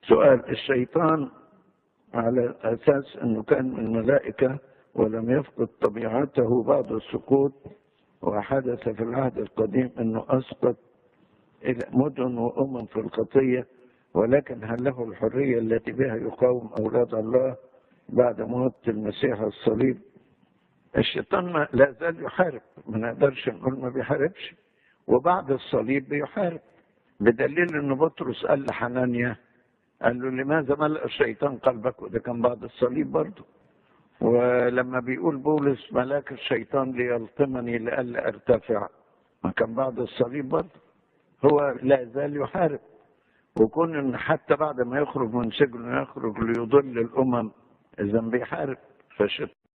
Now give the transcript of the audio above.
سؤال الشيطان على أساس أنه كان من الملائكة ولم يفقد طبيعته بعد السقوط وحدث في العهد القديم أنه أسقط إلى مدن وأمم في الخطية ولكن هل له الحرية التي بها يقاوم أولاد الله بعد موت المسيح على الصليب الشيطان ما لا زال يحارب ما نقدرش نقول ما بيحاربش وبعد الصليب بيحارب بدليل ان بطرس قال لحنانيا قال له لماذا ملأ الشيطان قلبك وده كان بعد الصليب برضه ولما بيقول بولس ملاك الشيطان ليلطمني لئلا ارتفع ما كان بعد الصليب برضه هو لا زال يحارب وكون ان حتى بعد ما يخرج من سجنه يخرج ليضل الامم اذا بيحارب فالشيطان